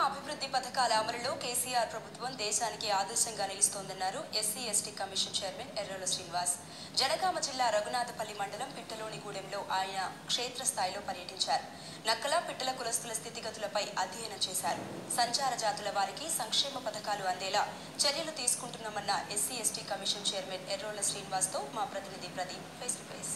అభివృద్ధి పథకాల అమలులో కేసీఆర్ ప్రభుత్వం దేశానికి ఆదర్శంగా నిలుస్తోందన్నారు SC ST commission chairman Errola Srinivas Janagama జిల్లా రఘునాథపల్లి మండలం పిట్టలోని గూడెంలో ఆయన క్షేత్రస్థాయిలో పర్యటించారు నక్కల పిట్టల కులస్తుల స్థితిగతులపై అధ్యయనం చేశారు సంచార జాతుల వారికి సంక్షేమ పథకాలు అందేలా చర్యలు తీసుకుంటున్నామన్న SC ST commission chairman Errola శ్రీనివాస్తో మా ప్రతినిధి ప్రదీప్ ఫేస్ టు ఫేస్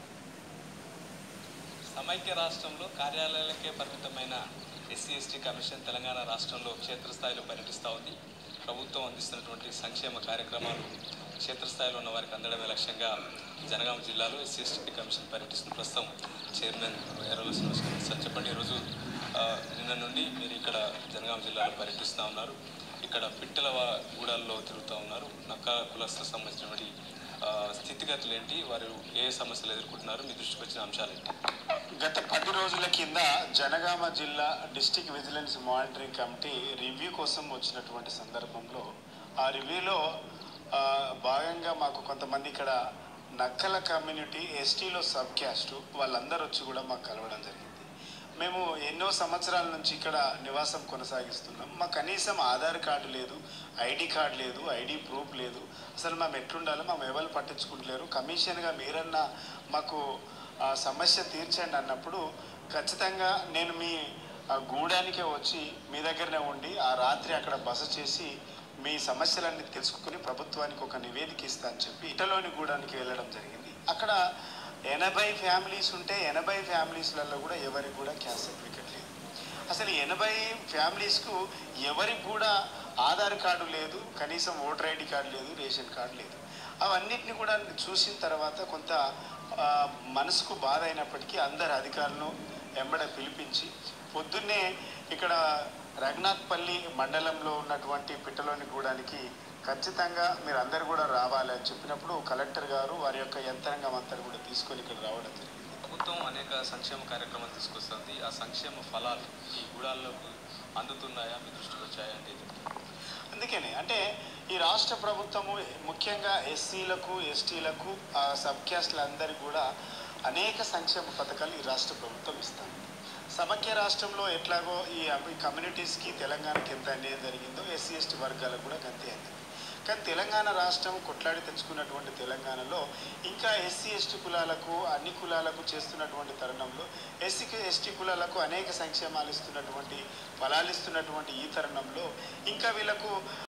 సమైక్య రాష్ట్రంలో కార్యాలయాలకే పరిమితమైన ఎస్సీ ఎస్టీ కమిషన్ తెలంగాణ రాష్ట్రంలో క్షేత్రస్థాయిలో పర్యటిస్తూ ఉంది ప్రభుత్వం అందిస్తున్నటువంటి సంక్షేమ కార్యక్రమాలు క్షేత్రస్థాయిలో ఉన్న వారికి అందడమే లక్ష్యంగా జనగామ జిల్లాలో ఎస్సీ ఎస్టీ కమిషన్ పర్యటిస్తున్న ప్రస్తుతం చైర్మన్ ఎర్రల శ్రీనివాస్ గారు. సార్ చెప్పండి ఈరోజు ఆ, నిన్న నుండి మీరు ఇక్కడ జనగామ జిల్లాలో పర్యటిస్తూ ఉన్నారు ఇక్కడ పిట్టల వా- గూడాల్లో తిరుగుతూ ఉన్నారు నక్క కులస్తులకు సంబంధించినటువంటి ఆ, స్థితిగతులు ఏంటి వారు ఏ సమస్యలు ఎదుర్కొంటున్నారు మీ దృష్టికి వచ్చిన అంశాలు ఏంటి గత పది రోజుల కింద జనగామ జిల్లా district vigilance monitoring committee review కోసం వచ్చినటువంటి సందర్భంలో ఆ రివ్యూలో ఆ, భాగంగా మాకు కొంతమంది ఇక్కడ నక్కల కమ్యూనిటీ ఎస్టీలో సబ్ క్యాస్ట్ వాళ్ళందరూ వచ్చి కూడా మాకు కలవడం జరిగింది మేము ఎన్నో సంవత్సరాల నుంచి ఇక్కడ నివాసం కొనసాగిస్తున్నాం మాకు కనీసం ఆధార్ కార్డు లేదు ఐడి కార్డు లేదు ఐడి ప్రూఫ్ లేదు అసలు మేము ఎట్లుండాలో మేము ఎవరు పట్టించుకుంటలేరు కమిషన్గా మీరన్నా మాకు ఆ సమస్య తీర్చండి అన్నప్పుడు ఖచ్చితంగా నేను మీ ఆ గూడానికే వచ్చి మీ దగ్గరనే ఉండి ఆ రాత్రి అక్కడ బస చేసి మీ సమస్యలన్నీ తెలుసుకుని ప్రభుత్వానికి ఒక నివేదిక ఇస్తా అని చెప్పి ఇటలోని గూడానికి వెళ్ళడం జరిగింది అక్కడ ఎనభై ఫ్యామిలీస్ ఉంటే ఎనభై ఫ్యామిలీస్లలో కూడా ఎవరికి కూడా క్యాస్ట్ సర్టిఫికెట్ లేదు అసలు ఎనభై ఫ్యామిలీస్కు ఎవరికి కూడా ఆధార్ కార్డు లేదు కనీసం ఓటర్ ఐడి కార్డు లేదు రేషన్ కార్డు లేదు అవన్నిటిని కూడా చూసిన తర్వాత కొంత ఆ, మనసుకు బాధ అయినప్పటికీ అందరు అధికారులను వెంబడ పిలిపించి పొద్దున్నే ఇక్కడ రఘునాథ్పల్లి మండలంలో ఉన్నటువంటి పిట్టలోని గూడానికి ఖచ్చితంగా మీరు అందరు కూడా రావాలి అని చెప్పినప్పుడు కలెక్టర్ గారు వారి యొక్క యంత్రాంగం అంతా కూడా తీసుకొని ఇక్కడ రావడం జరిగింది ప్రభుత్వం అనేక సంక్షేమ కార్యక్రమాలు తీసుకొస్తుంది ఆ సంక్షేమ ఫలాలు ఈ గూడాలకు అందుతున్నాయా మీ దృష్టికి వచ్చాయా అంటే ఏం చెప్తారు? అందుకనే అంటే ఈ రాష్ట్ర ప్రభుత్వము ముఖ్యంగా ఎస్సీలకు ఎస్టీలకు సబ్ క్యాస్ట్లందరికీ కూడా అనేక సంక్షేమ పథకాలు ఈ రాష్ట్ర ప్రభుత్వం ఇస్తాం సమైక్య రాష్ట్రంలో ఎట్లాగో ఈ అమ్- ఈ కమ్యూనిటీస్కి తెలంగాణకి ఎంత అన్యాయం జరిగిందో ఎస్సీ ఎస్టీ వర్గాలకు కూడా అంతే అయింది కానీ తెలంగాణ రాష్ట్రం కొట్లాడి తెచ్చుకున్నటువంటి తెలంగాణలో ఇంకా ఎస్సీ ఎస్టీ కులాలకు అన్ని కులాలకు చేస్తున్నటువంటి తరుణంలో ఎస్సీ ఎస్టీ కులాలకు అనేక సంక్షేమాలు ఇస్తున్నటువంటి ఫలాలు ఇస్తున్నటువంటి ఈ తరుణంలో ఇంకా వీళ్ళకు